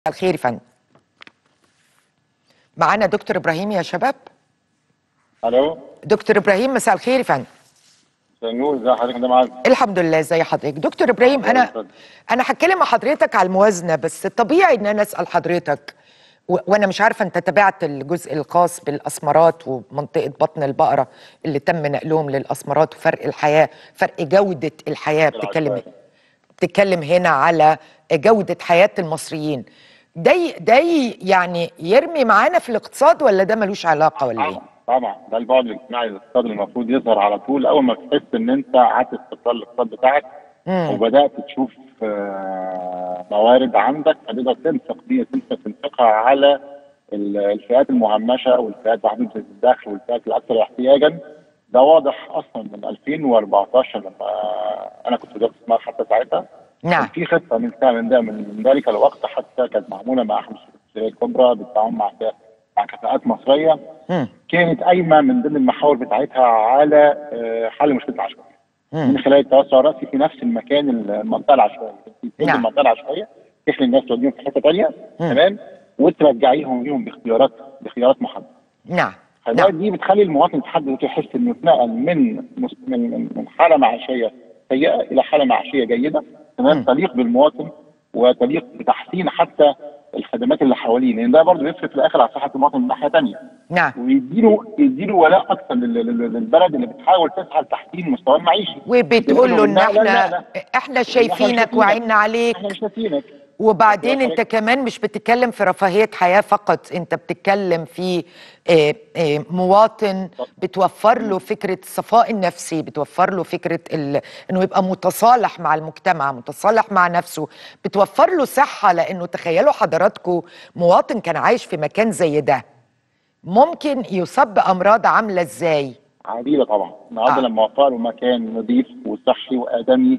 الخير يا فندم معانا دكتور ابراهيم يا شباب الو دكتور ابراهيم مساء الخير يا فندم مساء النور ازي حضرتك ده معاك الحمد لله ازي حضرتك دكتور ابراهيم انا اتفضل. انا هتكلم مع حضرتك على الموازنه بس طبيعي ان انا اسال حضرتك و... وانا مش عارفه انت تابعت الجزء الخاص بالاسمرات ومنطقه بطن البقره اللي تم نقلهم للاسمرات وفرق الحياه فرق جوده الحياه بتتكلم العشوائي. بتتكلم هنا على جوده حياه المصريين ده ي- ده ي- يعني يرمي معانا في الاقتصاد ولا ده ملوش علاقه ولا ايه؟ طبعا طبعا ده البعد الاجتماعي للاقتصاد المفروض يظهر على طول اول ما تحس ان انت قعدت استقرار الاقتصاد بتاعك مم. وبدات تشوف آه، موارد عندك فتقدر تنفق دي تنفق تنفقها على ال- الفئات المهمشه والفئات محدوده الدخل والفئات الاكثر احتياجا ده واضح اصلا من 2014 لما انا كنت وزاره الاستثمار حتى ساعتها نعم كان في خطه من ساعة من ده من من ذلك الوقت حتى كانت معموله مع احد الشركات الكبرى بالتعاون مع مع كفاءات مصريه مم. كانت قايمه من ضمن المحاور بتاعتها على آه، حل مشكله العشوائيه مم. من خلال التوسع الراسي في نفس المكان المنطقه العشوائيه تنزل نعم. المنطقه العشوائيه تخلي الناس توديهم في حته ثانيه مم. تمام وترجعيهم ليهم باختيارات باختيارات محدده نعم فده نعم دي بتخلي المواطن يتحدد يحس انه اتنقل من مس- من من من حاله معيشيه سيئه الى حاله معيشيه جيده تمام مم. تليق بالمواطن وتليق بتحسين حتى الخدمات اللي حواليه لان ده برضه بيفرق في الاخر على صحه المواطن من ناحيه ثانيه نعم ويديله يديله ولاء اكثر لل- لل- للبلد اللي بتحاول تسعى لتحسين مستواه المعيشي وبتقول له ان لا، لا، لا، احنا لا. احنا شايفينك شايفينك. وعينا عليك احنا مش ناسينك وبعدين واخد انت بالك؟ كمان مش بتتكلم في رفاهية حياة فقط انت بتتكلم في آه، آه، مواطن بتوفر له فكرة الصفاء النفسي بتوفر له فكرة ال... انه يبقى متصالح مع المجتمع متصالح مع نفسه بتوفر له صحة لانه تخيلوا حضراتكم مواطن كان عايش في مكان زي ده ممكن يصاب بأمراض عاملة ازاي عديده طبعا النهارده آه. آه. لما وفروا مكان نظيف وصحي وادمي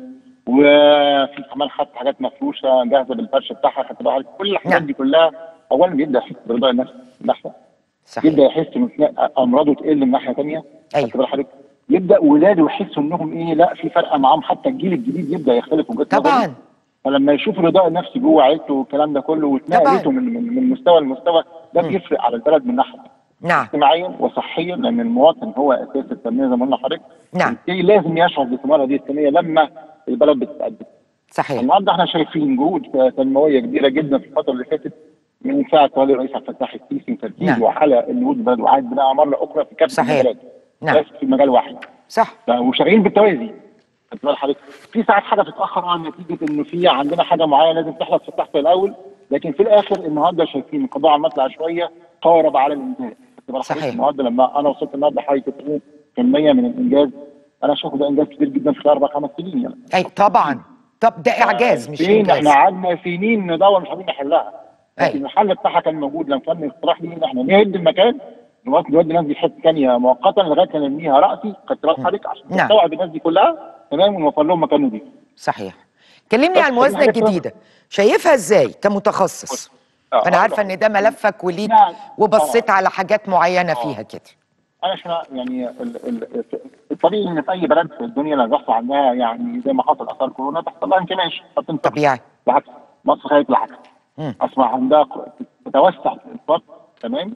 وفي كمان حتى حاجات مفروشه جاهزه بالفرش بتاعها خدت بالك كل الحاجات نعم. دي كلها اولا بيبدا يحس برضا النفس من ناحيه صحيح يبدا يحس ان امراضه تقل من ناحيه ثانيه أيوة. خدت بال حضرتك يبدا ولاده يحسوا انهم ايه لا في فرق معاهم حتى الجيل الجديد يبدا يختلف وجهه نظره. طبعا فلما يشوف الرضاء النفسي جوه عيلته والكلام ده كله واتنقلته من من من مستوى لمستوى ده مم. بيفرق على البلد من ناحيه نعم اجتماعيا وصحيا لان المواطن هو اساس التنميه زي ما قلنا لحضرتك نعم. بالتالي لازم يشعر بثمار هذه التنميه لما البلد بتتقدم صحيح النهارده احنا شايفين جهود تنمويه كبيره جدا في الفتره اللي فاتت من ساعه تولي الرئيس عبد الفتاح السيسي وتركيزه نعم. على النهوض البلد وعاد بناء مره اخرى في كافه صحيح. المجالات نعم. بس في مجال واحد صح ف- وشغالين بالتوازي خدت بال حضرتك في ساعات حاجه بتتاخر عن نتيجه انه في عندنا حاجه معينه لازم تحدث في التحت الاول لكن في الاخر النهارده شايفين القضاء على المطلع شويه قارب على الانجاز خدت بال حضرتك؟ صحيح. النهارده لما انا وصلت النهارده حوالي 90% من الانجاز انا شايف ده انجاز كبير جدا في خلال اربع خمس سنين يعني اي طبعا طب ده اعجاز مش فين انجاز احنا قعدنا سنين ندور مش عارفين نحلها أي. لكن الحل بتاعها كان موجود لما كان اقتراح لينا احنا نهد المكان نودي نودي الناس دي حته ثانيه مؤقتا لغايه ما نبنيها راسي خدت بال حضرتك عشان نعم. تستوعب الناس دي كلها تمام ونوفر لهم مكان نضيف صحيح كلمني بس عن الموازنه خلينا حاجة الجديده شايفها ازاي كمتخصص آه، انا آه، عارفه ان ده ملفك وليك نعم. وبصيت طبعاً. على حاجات معينه فيها كده انا شنا يعني ال- ال- الطبيعي ان في اي بلد في الدنيا لما بيحصل عندها يعني زي ما حصل اثار كورونا تحصل لها انكماش فتنفق. طبيعي بالعكس مصر خدت العكس مم. اصبح عندها ق- تتوسع في الانفاق تمام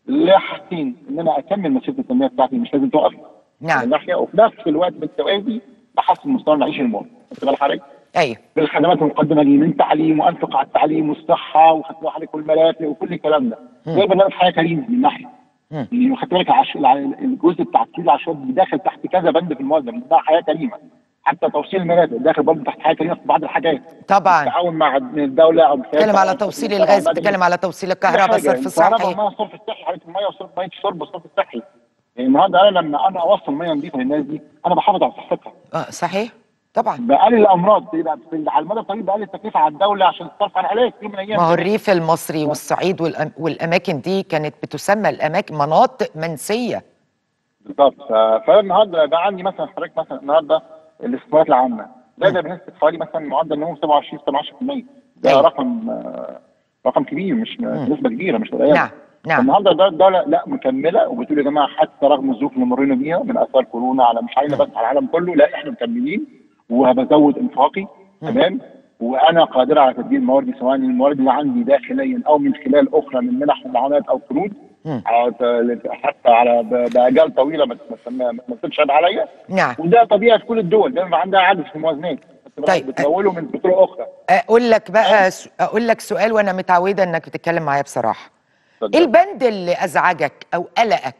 لحاجتين ان انا اكمل مسيره التنميه بتاعتي مش لازم توقف نعم. من ناحيه وفي نفس الوقت بالتوازي بحسن مستوى المعيشي للمواطن خدت بال حضرتك؟ ايوه بالخدمات المقدمه ليه من تعليم وانفق على التعليم والصحه وخدت بال حضرتك والمرافق وكل الكلام ده زي برنامج حياه كريمه من ناحيه مم. يعني خدت بالك العش- الع- الجزء بتاع التسجيل العشوائي داخل تحت كذا بند في الموازنه من ده حياه كريمه حتى توصيل المرافق داخل برضه تحت حياه كريمه في بعض الحاجات طبعا التعاون مع الدوله او بتتكلم على توصيل الغاز بتتكلم على توصيل الكهرباء صرف الكهرباء صحي والميه الصرف الصحي حضرتك الميه والصرف ميه الشرب والصرف الصحي يعني النهارده انا لما انا اوصل ميه نظيفه للناس دي انا بحافظ على صحتها آه صحيح طبعا بقلل الامراض يبقى في- على المدى الطويل بقلل التكلفه على الدوله عشان تصرف على العلاج في يوم من الايام ما هو الريف المصري والصعيد والأم... والاماكن دي كانت بتسمى الاماكن مناطق منسيه بالظبط ف- فانا النهارده بقى عندي مثلا حضرتك مثلا النهارده الاستثمارات العامه ده ده بنسبه حوالي مثلا معدل نمو 27 17% ده أيوة. رقم آه، رقم كبير مش نسبه كبيره مش قليله نعم نعم النهارده ده الدوله لا مكمله وبتقول يا جماعه حتى رغم الظروف اللي مرينا بيها من اثار كورونا على مش علينا بس على العالم كله لا احنا مكملين وهبزود انفاقي تمام وانا قادر على تدبير مواردي سواء الموارد اللي عندي داخليا او من خلال اخرى من منح ومعونات او قروض مم. على- حتى على ب- باجال طويله ما ما- ما ما تشهد عليا نعم وده طبيعه في كل الدول دايما عندها عجز في الموازنات طيب. بتموله من بطرق اخرى اقول لك بقى س- اقول لك سؤال وانا متعوده انك بتتكلم معايا بصراحه اتفضل. ايه البند اللي ازعجك او قلقك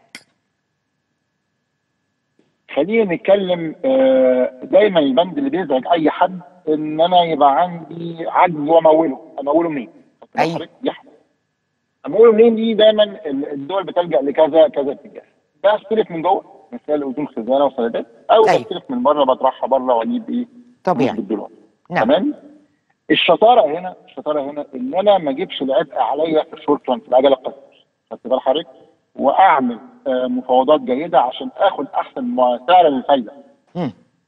خلينا نتكلم آه، دايما البند اللي بيزعج اي حد ان انا يبقى عندي عجز واموله اموله منين؟ أيوة. حضرتك دي حاجة. اموله منين دي دايما ال- الدول بتلجا لكذا كذا اتجاه ده استلف من جوه من خلال اذون خزانه وسندات او أيوة. بستلف من بره بطرحها بره واجيب ايه؟ طبيعي. فلوس بالدولار نعم. تمام الشطاره هنا الشطاره هنا ان انا ما اجيبش العبء عليا في الشورت ران في العجله القصيره خدت بال حضرتك واعمل آه، مفاوضات جيده عشان اخد احسن م- سعر للفايده مم.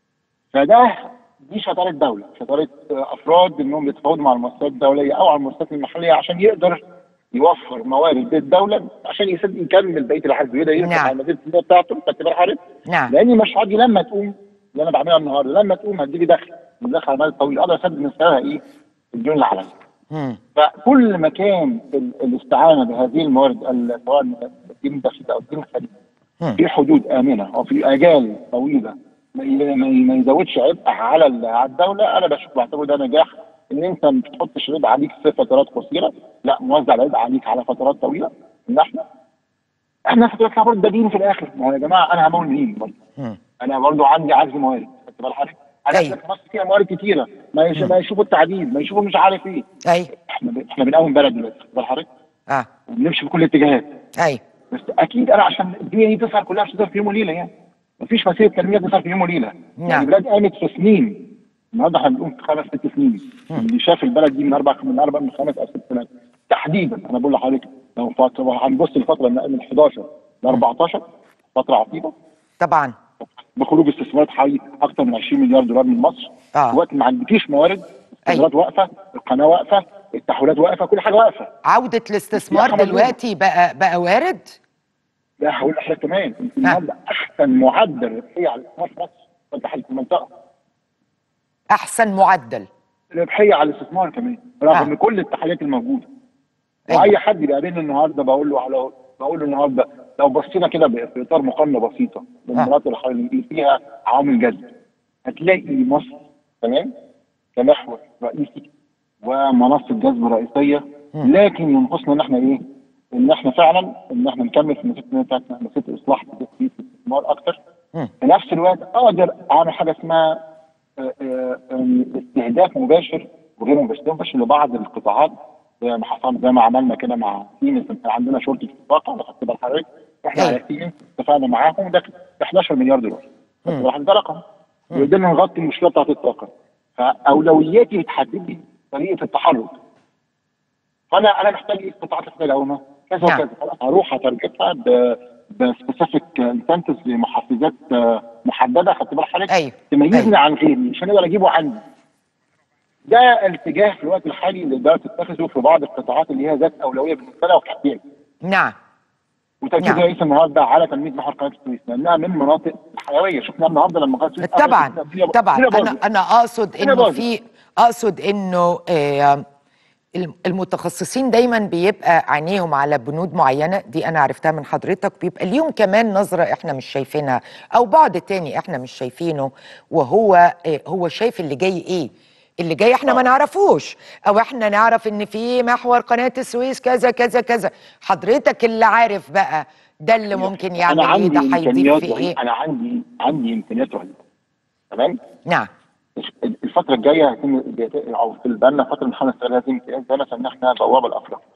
فده دي شطاره دوله شطاره آه، افراد انهم بيتفاوضوا مع المؤسسات الدوليه او على المؤسسات المحليه عشان يقدر يوفر موارد للدوله عشان يسد يكمل بقيه العجز ويقدر يرفع نعم. على المدينه السنيه بتاعته خدت بال حضرتك نعم لاني مش هاجي لما تقوم اللي انا بعملها النهارده لما تقوم هتجيلي دخل والدخل على المدى الطويل اقدر اسدد من خلالها ايه؟ الديون اللي عليا مم. فكل ما كان ال- الاستعانه بهذه الموارد ال- سواء الدين الداخلي او الدين الخارجي مم. في حدود امنه وفي اجال طويله ما ي- ما ي- ما يزودش عبء على ال- على الدوله انا بشوف بعتبر ده نجاح ان انت ما بتحطش العبء عليك في فترات قصيره لا موزع العبء عليك على فترات طويله ان احنا احنا فترات برضه ده دين في الاخر ما هو يا جماعه انا همول مين برضه مم. انا برضه عندي عجز موارد خدت بال حضرتك؟ انا أيوة. في مصر فيها موارد كتيره ما, يش... ما يشوفوا التعديل ما يشوفوا مش عارف ايه اي احنا ب... احنا بنقوم بلد دلوقتي خد بال حضرتك اه وبنمشي في كل الاتجاهات اي بس اكيد انا عشان الدنيا دي تظهر كلها مش هتظهر في يوم وليله يعني مفيش مسيره تنميه تظهر في يوم وليله نعم. يعني البلاد قامت في سنين النهارده احنا بنقوم في خمس ست سنين اللي شاف البلد دي من اربع من اربع من خمس او ست سنوات تحديدا انا بقول لحضرتك لو فتره هنبص لفتره من من 11 ل 14 فتره عصيبه طبعا بخروج استثمارات حوالي اكثر من 20 مليار دولار من مصر آه. وقت ما عندكيش موارد الاستثمارات واقفه القناه واقفه التحويلات واقفه كل حاجه واقفه عودة الاستثمار يا حمد دلوقتي بقى بقى وارد لا هقول لحضرتك كمان يمكن النهارده احسن معدل ربحيه على الاستثمار في مصر فتح في المنطقه احسن معدل ربحيه على الاستثمار كمان رغم آه. كل التحديات الموجوده أيوة. واي حد بيقابلني النهارده بقول له على بقول له النهارده لو بصينا كده ب- في اطار مقارنه بسيطه بالمناطق اللي حوالين- اللي فيها عوامل جذب هتلاقي مصر تمام كمحور رئيسي ومنصه جذب رئيسيه لكن ينقصنا ان احنا ايه؟ ان احنا فعلا ان احنا نكمل في المسيره بتاعتنا مسيره اصلاح في الاستثمار اكتر مم. في نفس الوقت اقدر اعمل حاجه اسمها آه، آه، آه، استهداف مباشر وغير مباشر مباشر لبعض القطاعات زي ما حصل زي ما عملنا كده مع سيمنز كان عندنا شرطه الطاقه لو خدت بال حضرتك احنا أيوة. على سيمنز اتفقنا معاهم ده 11 مليار دولار خدت بال حضرتك؟ ده رقم وقدرنا نغطي المشكله بتاعت الطاقه فاولوياتي بتحدد لي طريقه التحرك فانا انا محتاج ايه القطاعات اللي محتاج اقومها كذا نعم. وكذا خلاص هروح اترجتها بسبيسيفيك انسنتفز لمحفزات آه، محدده خدت بال حضرتك أيوة. تميزني أيوة. عن غيري مش هنقدر اجيبه عندي ده الاتجاه في الوقت الحالي اللي الدوله تتخذه في بعض القطاعات اللي هي ذات اولويه بالنسبه لها وفي احتياج نعم وتركيز نعم. رئيس النهارده على تنميه محور قناه السويس لانها من مناطق الحيويه شفنا النهارده لما قناه السويس طبعا قفلت، الدنيا- طبعا الدنيا انا باظت. انا اقصد الدنيا انه باظت. في اقصد انه آه، الم- المتخصصين دايما بيبقى عينيهم على بنود معينه دي انا عرفتها من حضرتك بيبقى ليهم كمان نظره احنا مش شايفينها او بعد تاني احنا مش شايفينه وهو آه، هو شايف اللي جاي ايه اللي جاي احنا ما نعرفوش او احنا نعرف ان في محور قناه السويس كذا كذا كذا حضرتك اللي عارف بقى ده اللي ممكن يعمل انا ايه عندي ده هيضيف امكانيات في ايه رهيبة. انا عندي عندي امكانيات رهيبه تمام نعم الفتره الجايه هيتم او في بالنا فتره نحاول نستغل هذه الامكانيات زي مثلا ان احنا بوابه الافريقيا